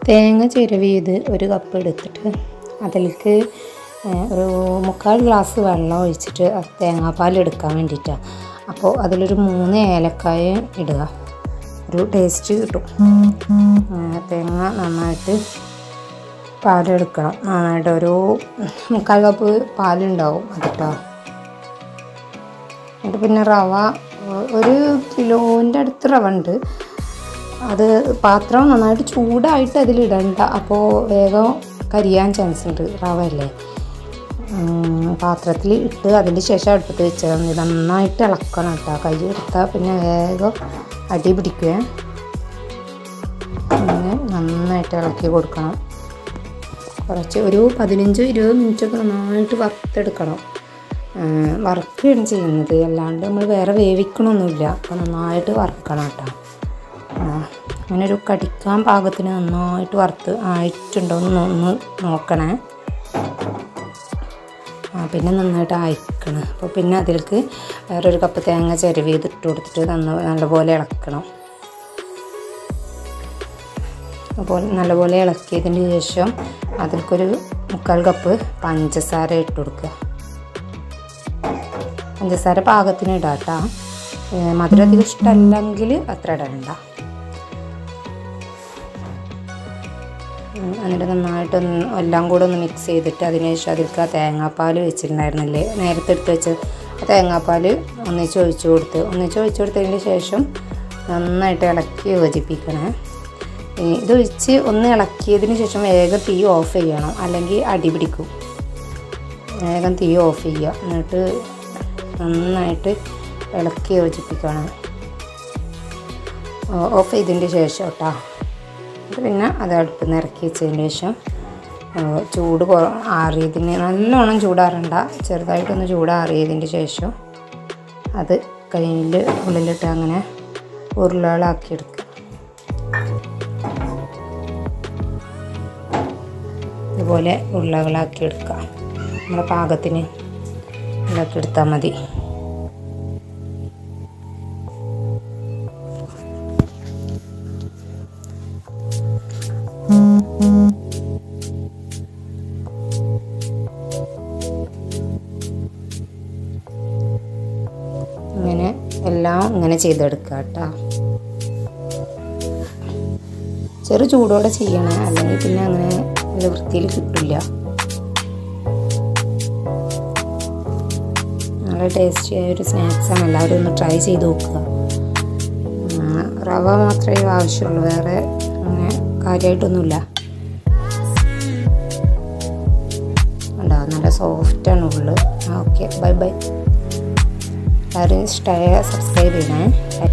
തേങ്ങ ചിരവിയത് ഒരു കപ്പ് എടുത്തിട്ട് അതിലേക്ക് ഏഹ്, ഒരു മുക്കാൽ ഗ്ലാസ് വെള്ളം ഒഴിച്ചിട്ട് ആ തേങ്ങാപ്പാൽ എടുക്കാൻ വേണ്ടിയിട്ടാണ് അപ്പോൾ അതിലൊരു മൂന്ന് ഏലക്കായ ഇടുക ഒരു ടേസ്റ്റ് കിട്ടും ഏഹ്, തേങ്ങ നന്നായിട്ട് പാലെടുക്കണം നന്നായിട്ട് ഒരു മുക്കാൽ കപ്പ് പാലുണ്ടാവും അതിട്ടോ എന്നിട്ട് പിന്നെ റവ ഏഹ്, ഒരു കിലോൻ്റെ അടുത്ത് റവ ഉണ്ട് അത് പാത്രം നന്നായിട്ട് ചൂടായിട്ട് അതിലിടണ്ട അപ്പോൾ വേഗം കരിയാൻ ചാൻസ് ഉണ്ട് റവ അല്ലേ പാത്രത്തിൽ ഇട്ട് അതിന് ശേഷം അടുപ്പത്ത് വെച്ചാൽ മതി നന്നായിട്ട് ഇളക്കണം കേട്ടോ കൈ എടുത്താൽ പിന്നെ വേഗം അടി പിടിക്കുക അങ്ങനെ നന്നായിട്ട് ഇളക്കി കൊടുക്കണം കുറച്ച് ഒരു പതിനഞ്ചോ ഇരുപത് മിനിറ്റൊക്കെ നന്നായിട്ട് വറുത്തെടുക്കണം ഉം, വറുക്കുകയാണ് ചെയ്യുന്നത് അല്ലാണ്ട് നമ്മൾ വേറെ വേവിക്കണമൊന്നുമില്ല അപ്പോൾ നന്നായിട്ട് വറുക്കണം കേട്ടോ ആ, അങ്ങനെ ഒരു കടിക്കാൻ പാകത്തിന് നന്നായിട്ട് വറുത്ത് ആയിട്ടുണ്ടോ എന്ന് ഒന്ന് നോക്കണേ ആ പിന്നെ നന്നായിട്ട് അയക്കണം അപ്പോൾ പിന്നെ അതിലേക്ക് വേറൊരു കപ്പ് തേങ്ങ ചിരവി ഇട്ട് കൊടുത്തിട്ട് നന്ന നല്ലപോലെ ഇളക്കണം അപ്പോൾ നല്ലപോലെ ഇളക്കിയതിന് ശേഷം അതിലേക്കൊരു മുക്കാൽ കപ്പ് പഞ്ചസാര ഇട്ട് കൊടുക്കുക പഞ്ചസാര പാകത്തിന് ഇടാം കേട്ടോ മധുരം അധികം ഇഷ്ടമല്ലെങ്കിൽ അത്ര ഇടണ്ട ഉം, എന്നിട്ട് നന്നായിട്ട് ഒന്ന് എല്ലാം കൂടെ ഒന്ന് മിക്സ് ചെയ്തിട്ട് അതിന് ശേഷം അതിലേക്ക് ആ തേങ്ങാപ്പാൽ വെച്ചിട്ടുണ്ടായിരുന്നില്ലേ നേരത്തെ എടുത്ത് വെച്ച് ആ തേങ്ങാപ്പാൽ ഒന്നിച്ച് ഒഴിച്ചു കൊടുത്ത് ഒന്നിച്ച് ഒഴിച്ചു കൊടുത്തതിന് ശേഷം നന്നായിട്ട് ഇളക്കി യോജിപ്പിക്കണേ ഈ ഇതൊഴിച്ച് ഒന്ന് ഇളക്കിയതിന് ശേഷം വേഗം തീ ഓഫ് ചെയ്യണം അല്ലെങ്കിൽ അടി പിടിക്കും വേഗം തീ ഓഫ് ചെയ്യുക എന്നിട്ട് നന്നായിട്ട് ഇളക്കി യോജിപ്പിക്കണം ഓ- ഓഫ് ചെയ്തതിൻ്റെ ശേഷം കേട്ടോ എന്നിട്ട് പിന്നെ അത് അടുപ്പിൽ നിന്ന് ഇറക്കി വെച്ചതിന് ശേഷം ആ, ചൂട് കുറ ആറിയതിന് നല്ലോണം ചൂടാറണ്ട ചെറുതായിട്ടൊന്ന് ചൂടാറിയതിൻ്റെ ശേഷം അത് കയ്യിൽ ഉള്ളിലിട്ട് അങ്ങനെ ഉരുളകളാക്കിയെടുക്കുക ഇതുപോലെ ഉരുളകളാക്കി എടുക്കുക നമ്മുടെ പാകത്തിന് ഉണ്ടാക്കി എടുത്താൽ മതി ഇങ്ങനെ എല്ലാം ഇങ്ങനെ ചെയ്തെടുക്കുക കേട്ടോ ചെറു ചൂടോടെ ചെയ്യണേ അല്ലെങ്കിൽ പിന്നെ അങ്ങനെ നല്ല വൃത്തിയിൽ കിട്ടില്ല നല്ല ടേസ്റ്റി ആയ ഒരു സ്നാക്സാണ് എല്ലാവരും ഒന്ന് ട്രൈ ചെയ്ത് നോക്കുക ഉം, റവ മാത്രമേ ആവശ്യമുള്ളൂ വേറെ അങ്ങനെ കാര്യമായിട്ടൊന്നുമില്ല ഉണ്ടാവും നല്ല സോഫ്റ്റാണ് ഉള്ളു ഓക്കെ ബൈ ബൈ എല്ലാവരും ഇഷ്ടമായ സബ്സ്ക്രൈബ് ചെയ്യണേ ബൈ